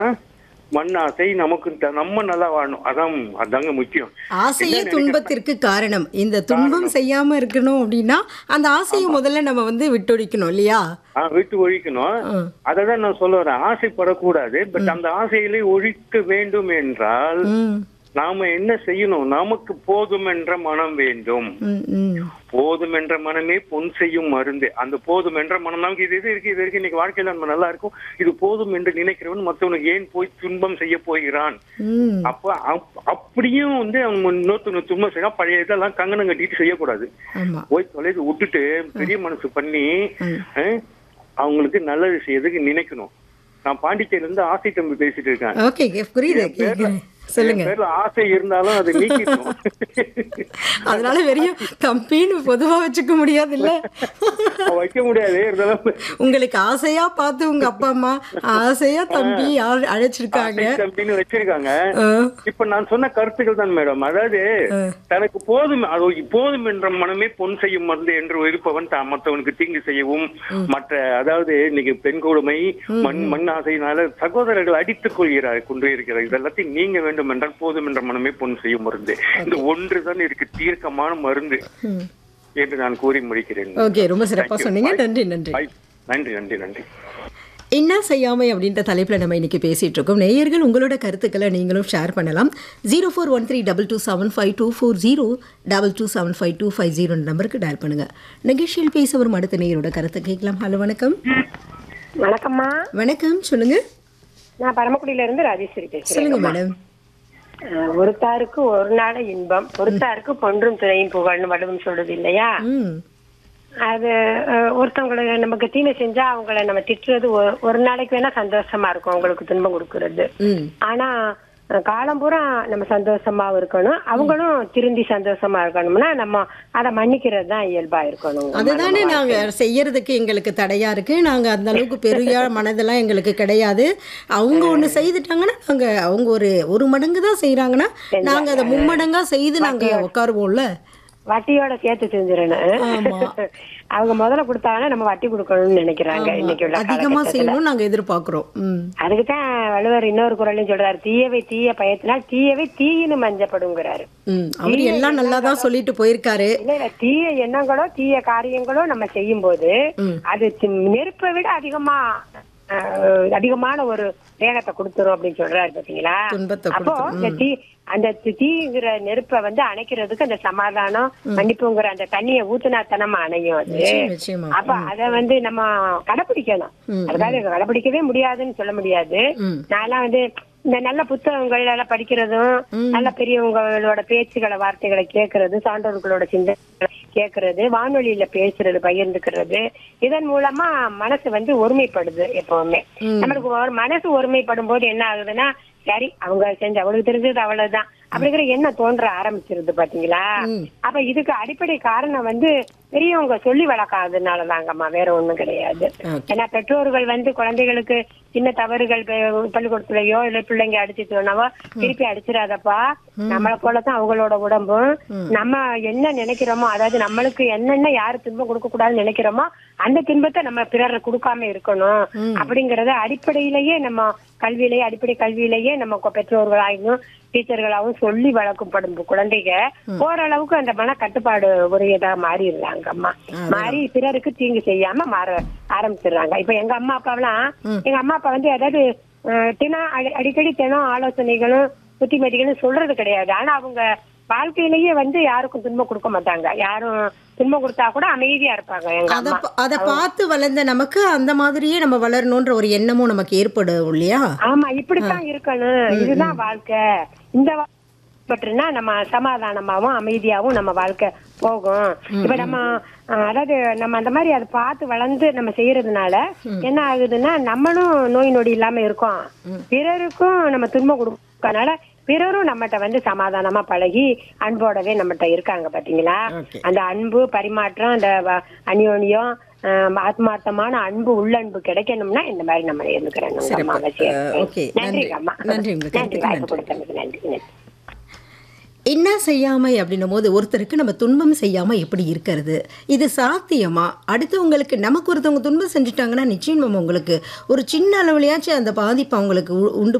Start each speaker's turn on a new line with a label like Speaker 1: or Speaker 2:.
Speaker 1: ஆ? மண் ஆசை நமக்கு த- நம்ம நல்லா வாழணும் அதான் அதாங்க முக்கியம்
Speaker 2: ஆசையே
Speaker 1: என்ன
Speaker 2: துன்பத்திற்கு காரணம் இந்த துன்பம் செய்யாம இருக்கணும் அப்படின்னா அந்த ஆசையை முதல்ல நம்ம வந்து விட்டொழிக்கணும் இல்லையா
Speaker 1: ஆ, விட்டு ஒழிக்கணும்
Speaker 2: ம்.
Speaker 1: அதை தான் நான் சொல்ல வரேன் ஆசைப்படக்கூடாது பட் அந்த ஆசைகளை ஒழிக்க வேண்டும் என்றால்
Speaker 2: ம்
Speaker 1: நாம என்ன செய்யணும் நமக்கு போதும் என்ற மனம் வேண்டும்
Speaker 2: ம் ம்
Speaker 1: போதும் என்ற மனமே பொன் செய்யும் மருந்து அந்த போதும் என்ற மனம் நமக்கு இது இது இருக்கு இது இருக்கு இன்னைக்கு வாழ்க்கையில நம்ம நல்லா இருக்கும் இது போதும் என்று நினைக்கிறவன் மத்தவனுக்கு ஏன் போய் துன்பம் செய்ய போகிறான்
Speaker 2: ம்
Speaker 1: அப்ப அப்- அப்படியும் வந்து அவங்க இன்னொருத்தவங்க துன்பம் செய்யலாம் பழைய இதெல்லாம் கங்கணம் கட்டிட்டு செய்யக்கூடாது
Speaker 2: ஆமா
Speaker 1: போய் தொலைது விட்டுட்டு பெரிய மனசு பண்ணி
Speaker 2: ம்.
Speaker 1: அஹ், அவங்களுக்கு நல்லது செய்யறதுக்கு நினைக்கணும் நான் பாண்டிச்சேரியில இருந்து ஆசை தம்பி பேசிட்டு இருக்கேன்
Speaker 2: ஓகே புரியுது கேக்குறேன் சொல்லுங்க
Speaker 1: என் பேர்ல ஆசை இருந்தாலும் அதை நீக்கிடணும்
Speaker 2: அதனால வெறியும் தம்பின்னு பொதுவா வச்சுக்க முடியாது இல்ல
Speaker 1: வைக்க முடியாது இருந்தாலும்
Speaker 2: உங்களுக்கு ஆசையா பார்த்து உங்க அப்பா அம்மா ஆசையா தம்பி அழ- அழைச்சிருக்காங்க
Speaker 1: ஆசை தம்பின்னு வச்சிருக்காங்க
Speaker 2: ஆ,
Speaker 1: இப்ப நான் சொன்ன கருத்துக்கள் தான் மேடம் அதாவது தனக்கு போதும் அது போதும் என்ற மனமே பொன் செய்யும் மருந்து என்று இருப்பவன் தான் மற்றவனுக்கு தீங்கு செய்யவும் மற்ற அதாவது இன்னைக்கு பெண் கொடுமை மண் மண் ஆசையினால சகோதரர்கள் அடித்துக் கொள்கிறார் கொண்டு இருக்கிறார் இதெல்லாத்தையும் நீங்க வேண்டும் என்றால் போதும் என்ற மனமே பொன் செய்யும் மருந்து இந்த ஒன்றுதான் இருக்கு தீர்க்கமான மருந்து
Speaker 2: ம்.
Speaker 1: என்று நான் கூறி முடிக்கிறேன்
Speaker 2: ஓகே ரொம்ப சிறப்பா
Speaker 1: Thank you.
Speaker 2: சொன்னீங்க நன்றி நன்றி
Speaker 1: Bye. நன்றி நன்றி நன்றி
Speaker 2: என்ன செய்யாமை அப்படின்ற தலைப்பில் நம்ம இன்னைக்கு பேசிட்டு இருக்கோம் நேயர்கள் உங்களோட கருத்துக்களை நீங்களும் ஷேர் பண்ணலாம் zero four one three double two seven five two four zero double two seven five two five zero நம்பருக்கு டயல் பண்ணுங்க நிகழ்ச்சியில் பேச வரும் அடுத்த நேயரோட கருத்தை கேட்கலாம் ஹலோ வணக்கம்
Speaker 3: வணக்கம்மா
Speaker 2: வணக்கம் சொல்லுங்க
Speaker 3: நான் பரமக்குடியில இருந்து ராஜேஸ்வரி பேசுறேன்
Speaker 2: சொல்லுங்க மேடம்
Speaker 3: அஹ், ஒருத்தாருக்கு ஒரு நாள் இன்பம் ஒருத்தாருக்கு பொன்றும் துணையும் புகழ்னு வடுவும் சொல்றது இல்லையா
Speaker 2: ம்
Speaker 3: அது அஹ், ஒருத்தவங்களை நமக்கு தீமை செஞ்சா அவங்கள நம்ம திட்டுறது ஒரு- ஒரு நாளைக்கு வேணா சந்தோஷமா இருக்கும் அவங்களுக்கு துன்பம் கொடுக்கறது
Speaker 2: ம்
Speaker 3: ஆனா அஹ், காலம் பூரா நம்ம சந்தோஷமா இருக்கணும் அவங்களும் திருந்தி சந்தோஷமா இருக்கணும்னா நம்ம அதை மன்னிக்கிறது தான் இயல்பா இருக்கணும்
Speaker 2: அதுதானே நாங்க செய்யறதுக்கு எங்களுக்கு தடையா இருக்கு நாங்க அந்த அளவுக்கு பெரிய மனதெல்லாம் எங்களுக்கு கிடையாது அவங்க ஒண்ணு செய்துட்டாங்கன்னா நாங்க அவங்க ஒரு ஒரு மடங்கு தான் செய்யறாங்கன்னா நாங்க அதை மும்மடங்கா செய்து நாங்க உட்காருவோம்ல
Speaker 3: வட்டியோட சேர்த்து செஞ்சிடணும்
Speaker 2: ஆமா.
Speaker 3: அவங்க முதல்ல கொடுத்தாங்கன்னா நம்ம வட்டி கொடுக்கணும்னு நினைக்கிறாங்க இன்னைக்கு உள்ள
Speaker 2: அதிகமா
Speaker 3: காலகட்டத்துல.
Speaker 2: செய்யணும்னு நாங்க எதிர்பார்க்கிறோம் ம்
Speaker 3: அதுக்குதான் வள்ளுவர் இன்னொரு குரலையும் சொல்றாரு தீயவை தீய பயத்தினால் தீயவை தீயினு மஞ்சப்படுங்கிறாரு
Speaker 2: ம் அவர் எல்லாம் நல்லா தான் சொல்லிட்டு போயிருக்காரு
Speaker 3: இல்ல இல்ல தீய எண்ணங்களோ தீய காரியங்களோ நம்ம செய்யும் போது
Speaker 2: ம்.
Speaker 3: அது தி- நெருப்பை விட அதிகமா அஹ், அதிகமான ஒரு வேகத்தை கொடுத்துரும் அப்படின்னு சொல்றாரு பாத்தீங்களா
Speaker 2: துன்பத்தை
Speaker 3: அப்போ
Speaker 2: கொடுத்துரும்.
Speaker 3: இந்த தீ அந்த தி- தீங்கிற நெருப்பை வந்து அணைக்கிறதுக்கு அந்த சமாதானம் மன்னிப்புங்கிற அந்த தண்ணியை ஊத்துனாத்தனமா அணையும் அது
Speaker 2: நிச்சயம், நிச்சயமா
Speaker 3: அப்ப அத வந்து நம்ம கடைபிடிக்கணும் அதுக்காக கடைபிடிக்கவே முடியாதுன்னு சொல்ல முடியாது
Speaker 2: ம்.
Speaker 3: நான்லாம் வந்து இந்த நல்ல புத்தகங்கள் எல்லாம் படிக்கிறதும் நல்ல பெரியவங்களோட பேச்சுகளை வார்த்தைகளை கேட்கறது சான்றோர்களோட சிந்தனை கேட்கறது வானொலியில பேசுறது பகிர்ந்துக்கிறது இதன் மூலமா மனசு வந்து ஒருமைப்படுது எப்பவுமே நம்மளுக்கு ஒரு மனசு ஒருமைப்படும் போது என்ன ஆகுதுன்னா சரி அவங்க செஞ்சு அவளுக்கு தெரிஞ்சது அவ்வளவுதான் அப்படிங்கிற எண்ணம் தோன்ற ஆரம்பிச்சிருது பாத்தீங்களா அப்ப இதுக்கு அடிப்படை காரணம் வந்து பெரியவங்க சொல்லி வளர்க்காததுனாலதாங்கம்மா வேற ஒண்ணும் கிடையாது
Speaker 2: Okay.
Speaker 3: ஏன்னா பெற்றோர்கள் வந்து குழந்தைகளுக்கு சின்ன தவறுகள் பெ- பள்ளிக்கூடத்துலயோ இல்ல பிள்ளைங்க அடிச்சுட்டோம்னாவோ திருப்பி அடிச்சிடாதப்பா நம்மளை போலதான் அவங்களோட உடம்பும் நம்ம என்ன நினைக்கிறோமோ அதாவது நம்மளுக்கு என்னென்ன யாரு துன்பம் கொடுக்க கூடாதுன்னு நினைக்கிறோமோ அந்த துன்பத்தை நம்ம பிறர் கொடுக்காம இருக்கணும் அப்படிங்கறத அடிப்படையிலேயே நம்ம கல்வியிலேயே அடிப்படை கல்வியிலேயே நம்ம கொ- பெற்றோர்களாயும் டீச்சர்களாகவும் சொல்லி வளர்க்கப்படும் குழந்தைங்க ஓரளவுக்கு அந்த மன கட்டுப்பாடு உரியதா மாறிடுறாங்க அம்மா மாறி பிறருக்கு தீங்கு செய்யாம மாற ஆரம்பிச்சிடுறாங்க இப்ப எங்க அம்மா அப்பாவெல்லாம் எங்க அம்மா அப்பா வந்து அதாவது அஹ், தினம் அடி- அடிக்கடி தினம் ஆலோசனைகளும் புத்திமதிகளும் சொல்றது கிடையாது ஆனா அவங்க வாழ்க்கையிலேயே வந்து யாருக்கும் துன்பம் கொடுக்க மாட்டாங்க யாரும் துன்பம் கொடுத்தா கூட அமைதியா இருப்பாங்க எங்க
Speaker 2: அத
Speaker 3: அம்மா
Speaker 2: ப- அத பார்த்து வளர்ந்த நமக்கு அந்த மாதிரியே நம்ம வளரணுன்ற ஒரு எண்ணமும் நமக்கு ஏற்படும் இல்லையா
Speaker 3: ஆமா இப்படித்தான் இருக்கணும் இதுதான் வாழ்க்கை இந்த பற்றுனா நம்ம சமாதானமாவும் அமைதியாவும் நம்ம வாழ்க்கை போகும் இப்ப நம்ம அஹ், அதாவது நம்ம அந்த மாதிரி அதை பார்த்து வளர்ந்து நம்ம செய்யறதுனால என்ன ஆகுதுன்னா நம்மளும் நோய் நொடி இல்லாம இருக்கோம் பிறருக்கும் நம்ம துன்பம் கொடுக்கறதுனால பிறரும் நம்மகிட்ட வந்து சமாதானமா பழகி அன்போடவே நம்மகிட்ட இருக்காங்க பாத்தீங்களா
Speaker 2: Okay.
Speaker 3: அந்த அன்பு பரிமாற்றம் அந்த வ- அந்யோன்யம் ஆஹ் ஆத்மார்த்தமான அன்பு உள்ளன்பு கிடைக்கணும்னா இந்த மாதிரி நம்ம இருந்துக்கிறோம்
Speaker 2: சிறப்பு. அஹ், okay.
Speaker 3: நன்றி
Speaker 2: நன்றி.
Speaker 3: அம்மா
Speaker 2: நன்றி, உங்க
Speaker 3: நன்றி
Speaker 2: கருத்துக்கு
Speaker 3: வாய்ப்பு
Speaker 2: நன்றி.
Speaker 3: கொடுத்ததுக்கு நன்றி நன்றி
Speaker 2: என்ன செய்யாமை அப்படின்னும் போது ஒருத்தருக்கு நம்ம துன்பம் செய்யாம எப்படி இருக்கிறது இது சாத்தியமா அடுத்தவங்களுக்கு நமக்கு ஒருத்தவங்க துன்பம் செஞ்சுட்டாங்கன்னா நிச்சயம் நம்ம உங்களுக்கு ஒரு சின்ன அளவுலையாச்சும் அந்த பாதிப்பு அவங்களுக்கு உ- உண்டு